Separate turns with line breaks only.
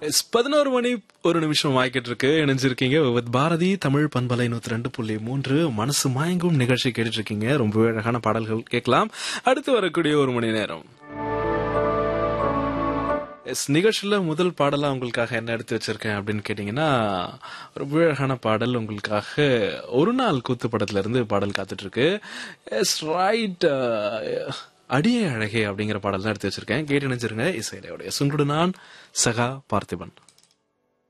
S பதினோரு மணி ஒரு நிமிஷம் ஆகிட்டு இருக்கு இணைஞ்சிருக்கீங்க வித் பாரதி தமிழ் பண்பலை நூத்தி ரெண்டு புள்ளி மூன்று மனசு மயங்கும் நிகழ்ச்சி கேட்டுட்டு இருக்கீங்க ரொம்பவே அழகான பாடல்கள் கேட்கலாம் அடுத்து வரக்கூடிய ஒரு மணி நேரம் எஸ் நிகழ்ச்சியில முதல் பாடலா உங்களுக்காக என்ன எடுத்து வச்சிருக்கேன் அப்படின்னு கேட்டீங்கன்னா ரொம்ப அழகான பாடல் உங்களுக்காக ஒரு நாள் கூத்து படத்துல இருந்து பாடல் காத்துட்டு இருக்கு எஸ் ரைட் அடியே அழகே அப்படிங்கிற பாடல் தான் எடுத்து வச்சிருக்கேன் கேட்டு நினைச்சிருங்க இசையிலையோட எஸ் உங்களோட நான் சகா பார்த்திபன்